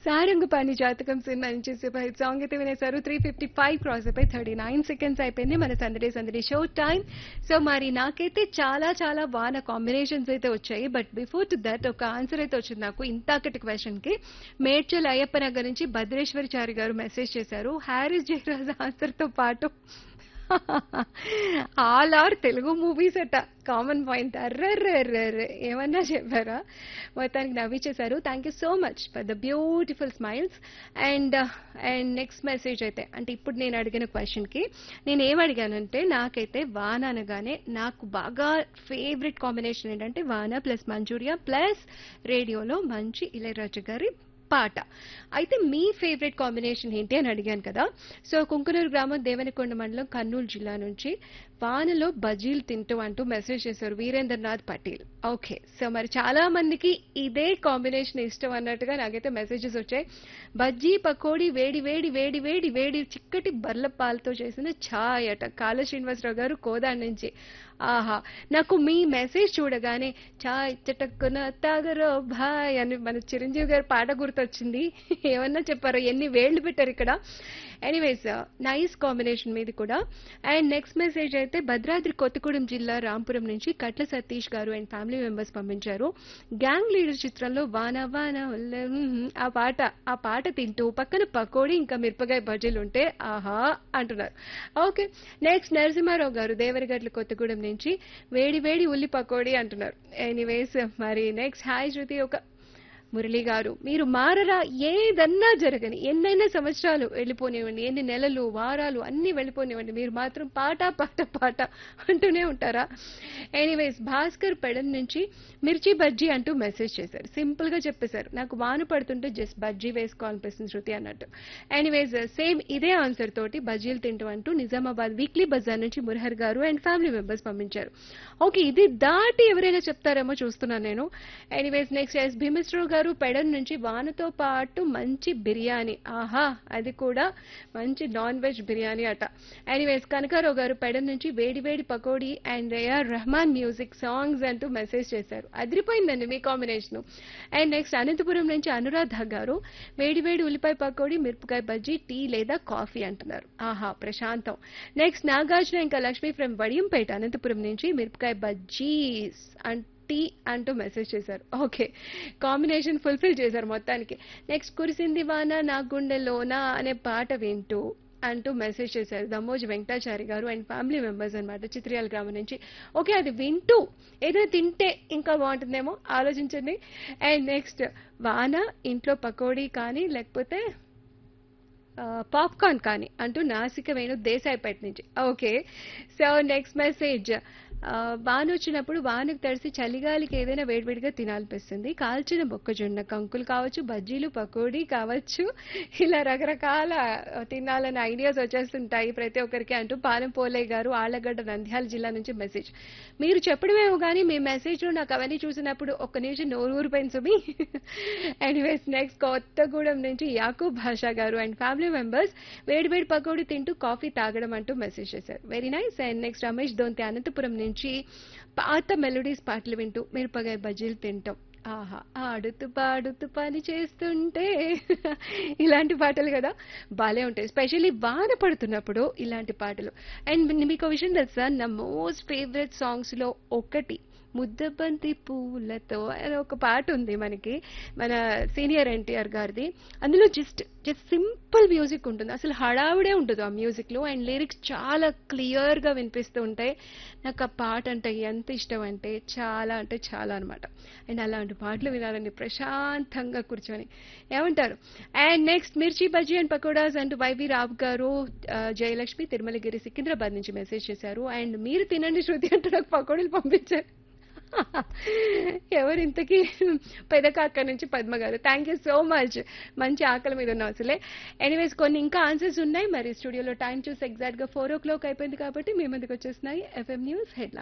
సారంగపాణి జాతకం సినిమా నుంచి super hit song అయితే వినేశారు త్రీ ఫిఫ్టీ ఫైవ్ క్రాస్ అయిపోయి థర్టీ నైన్ సెకండ్స్ అయిపోయింది మన సందడి సందడి షో టైం సో మరి నాకైతే చాలా చాలా వాన కాంబినేషన్స్ అయితే వచ్చాయి బట్ బిఫోర్ టు దట్ ఒక ఆన్సర్ అయితే వచ్చింది నాకు ఇంతాకటి క్వశ్చన్ కి మేడ్చల్ అయ్యప్ప నగర్ నుంచి భద్రేశ్వరిచారి గారు మెసేజ్ చేశారు హ్యారిస్ జయరాజ్ ఆన్సర్ తో పాటు ఆల్ ఆర్ తెలుగు మూవీస్ అట కామన్ పాయింట్ అర్రర్రర్రర్ ఏమన్నా చెప్పారా మొత్తానికి నవ్వించేశారు thank you so much for the beautiful smiles and and next message అయితే అంటే ఇప్పుడు నేను అడిగిన క్వశ్చన్కి నేను ఏం అడిగానంటే నాకైతే వాన అనగానే నాకు బాగా ఫేవరెట్ కాంబినేషన్ ఏంటంటే వాన ప్లస్ మంచూరియా ప్లస్ రేడియోలో మంచి ఇళయరాజు గారి పాట అయితే మీ ఫేవరెట్ కాంబినేషన్ ఏంటి అని అడిగాను కదా సో కుంకునూరు గ్రామం దేవనకొండ మండలం కర్నూలు జిల్లా నుంచి వానలో బజీలు తింటూ అంటూ మెసేజ్ చేశారు వీరేంద్రనాథ్ పటేల్ ఓకే సో మరి చాలా మందికి ఇదే కాంబినేషన్ ఇష్టం అన్నట్టుగా నాకైతే మెసేజెస్ వచ్చాయి బజ్జీ పకోడీ వేడి వేడి వేడి వేడి వేడి చిక్కటి బర్ల పాలతో చేసిన ఛాయ్ అట కాళ శ్రీనివాసరావు గారు కోదాడి నుంచి ఆహా నాకు మీ మెసేజ్ చూడగానే ఛాయ్ చటక్కున తాగరో భాయ్ అని మన చిరంజీవి గారి పాట గుర్తొచ్చింది ఏమన్నా చెప్పారో ఎన్ని వేళ్లు పెట్టారు ఇక్కడ ఎనీవేస్ నైస్ కాంబినేషన్ మీది కూడా అండ్ నెక్స్ట్ మెసేజ్ అయితే భద్రాద్రి కొత్తగూడెం జిల్లా రాంపురం నుంచి కట్ల సతీష్ గారు అండ్ ఫ్యామిలీ మెంబర్స్ పంపించారు గ్యాంగ్ లీడర్ చిత్రంలో వాన వాన ఉల్ల మ్మ్ ఆ పాట ఆ పాట తింటూ పక్కన పకోడీ ఇంకా మిరపకాయ బజ్జీలు ఉంటే ఆహా అంటున్నారు ఓకే నెక్స్ట్ నరసింహారావు గారు దేవరగట్ల కొత్తగూడెం నుంచి వేడి వేడి ఉల్లి పకోడీ అంటున్నారు ఎనీవేస్ మరి నెక్స్ట్ హాయ్ శృతి ఒక మురళి గారు మీరు మారరా ఏదన్నా జరగని ఎన్నైనా సంవత్సరాలు వెళ్ళిపోనివ్వండి ఎన్ని నెలలు వారాలు అన్ని వెళ్ళిపోనివ్వండి మీరు మాత్రం పాట పాట పాట అంటూనే ఉంటారా ఎనీవేస్ భాస్కర్ పెడన్ నుంచి మిర్చి బజ్జీ అంటూ మెసేజ్ చేశారు సింపుల్ గా చెప్పేశారు నాకు వాన పడుతుంటే జస్ట్ బజ్జీ వేసుకోవాలనిపిస్తుంది శృతి అన్నట్టు ఎనీవేస్ సేమ్ ఇదే ఆన్సర్ తోటి బజ్జీలు తింటూ అంటూ నిజామాబాద్ వీక్లీ బజార్ నుంచి మురహర్ గారు అండ్ ఫ్యామిలీ మెంబర్స్ పంపించారు ఓకే ఇది దాటి ఎవరైనా చెప్తారేమో చూస్తున్నాను నేను ఎనీవేస్ నెక్స్ట్ ఎస్ భీమేశ్వరరావు గారు పెడన్ నుంచి వానతో పాటు మంచి బిర్యానీ ఆహా అది కూడా మంచి నాన్ వెజ్ బిర్యానీ అట ఎనీవేస్ కనకారావు గారు పెడన్ నుంచి వేడి వేడి pakodi and AR Rahman music songs అంటూ మెసేజ్ చేశారు అదిరిపోయిందండి మీ కాంబినేషన్ అండ్ నెక్స్ట్ అనంతపురం నుంచి అనురాధ గారు వేడి వేడి ఉల్లిపాయ పకోడీ మిరపకాయ బజ్జీ టీ లేదా కాఫీ అంటున్నారు ఆహా ప్రశాంతం నెక్స్ట్ నాగార్జున ఇంకా లక్ష్మి ఫ్రమ్ వడియంపేట అనంతపురం నుంచి మిరపకాయ బజ్జీస్ అండ్ టీ అంటూ మెసేజ్ చేశారు ఓకే కాంబినేషన్ ఫుల్ఫిల్ చేశారు మొత్తానికి నెక్స్ట్ కురిసింది వాన నా గుండెలోనా అనే పాట వింటూ అంటూ మెసేజ్ చేశారు దమ్మోజి వెంకటాచారి గారు అండ్ ఫ్యామిలీ మెంబర్స్ అనమాట చిత్రియాల గ్రామం నుంచి ఓకే అది వింటూ ఏదైనా తింటే ఇంకా బాగుంటుందేమో ఆలోచించండి అండ్ నెక్స్ట్ వాన ఇంట్లో పకోడీ కానీ లేకపోతే పాప్కార్న్ కానీ అంటూ నాసిక వేణు దేశాయిపేట నుంచి ఓకే సో నెక్స్ట్ మెసేజ్ వాన వచ్చినప్పుడు వానకు తడిసి చలిగాలికి ఏదైనా వేడివేడిగా తినాలనిపిస్తుంది కాల్చిన మొక్కజొన్న కంకులు కావచ్చు బజ్జీలు పకోడీ కావచ్చు ఇలా రకరకాల తినాలని ఐడియాస్ వచ్చేస్తుంటాయి ప్రతి ఒక్కరికి అంటూ పాలెం పోలయ్య గారు ఆళ్లగడ్డ నంద్యాల జిల్లా నుంచి మెసేజ్ మీరు చెప్పడమేమో కానీ మీ మెసేజ్లో నాకు అవన్నీ చూసినప్పుడు ఒక్క నిమిషం నోరు పెంచుమి ఎనీవేస్ నెక్స్ట్ కొత్తగూడెం నుంచి యాకూబ్ భాషా గారు అండ్ ఫ్యామిలీ మెంబర్స్ వేడి వేడి పకోడీ తింటూ కాఫీ తాగడం అంటూ మెసేజ్ చేశారు very nice and next Ramesh Donthi Anantapuram నుంచి పాత మెలోడీస్ పాటలు వింటూ మిరపకాయ బజ్జీలు తింటాం ఆహా ఆడుతూ పాడుతూ పని చేస్తుంటే ఇలాంటి పాటలు కదా బాలే ఉంటాయి స్పెషల్లీ వాన పడుతున్నప్పుడు ఇలాంటి పాటలు అండ్ మీకు విషయం తెలుసా నా మోస్ట్ ఫేవరెట్ సాంగ్స్ లో ఒకటి ముద్దబంతి పూలతో అని ఒక పాట ఉంది మనకి మన సీనియర్ ఎన్టీఆర్ గారిది అందులో జస్ట్ జస్ట్ సింపుల్ మ్యూజిక్ ఉంటుంది అసలు హడావుడే ఉంటుంది ఆ మ్యూజిక్ లో అండ్ లిరిక్స్ చాలా క్లియర్ గా వినిపిస్తూ ఉంటాయి నాకు ఆ పాట అంటే ఎంత ఇష్టం అంటే చాలా అంటే చాలా అనమాట అండ్ అలాంటి పాటలు వినాలని ప్రశాంతంగా కూర్చొని ఏమంటారు అండ్ నెక్స్ట్ మిర్చి బజ్జీ అండ్ పకోడాస్ అంటూ వైవి రావు గారు ఆ, జయలక్ష్మి తిరుమలగిరి సికింద్రాబాద్ నుంచి మెసేజ్ చేశారు అండ్ మీరు తినండి శృతి అంటూ నాకు పకోడీలు పంపించారు ఎవరు ఇంతకీ పెదకాక్క నుంచి పద్మ గారు థ్యాంక్ యూ సో మచ్ మంచి ఆకలి మీద ఉన్న అసలే ఎనీవేస్ కొన్ని ఇంకా ఆన్సర్స్ ఉన్నాయి మరి స్టూడియోలో టైం చూసి ఎగ్జాక్ట్ గా ఫోర్ ఓ క్లాక్ అయిపోయింది కాబట్టి మీ ముందుకు వచ్చేస్తున్నాయి ఎఫ్ఎం న్యూస్ హెడ్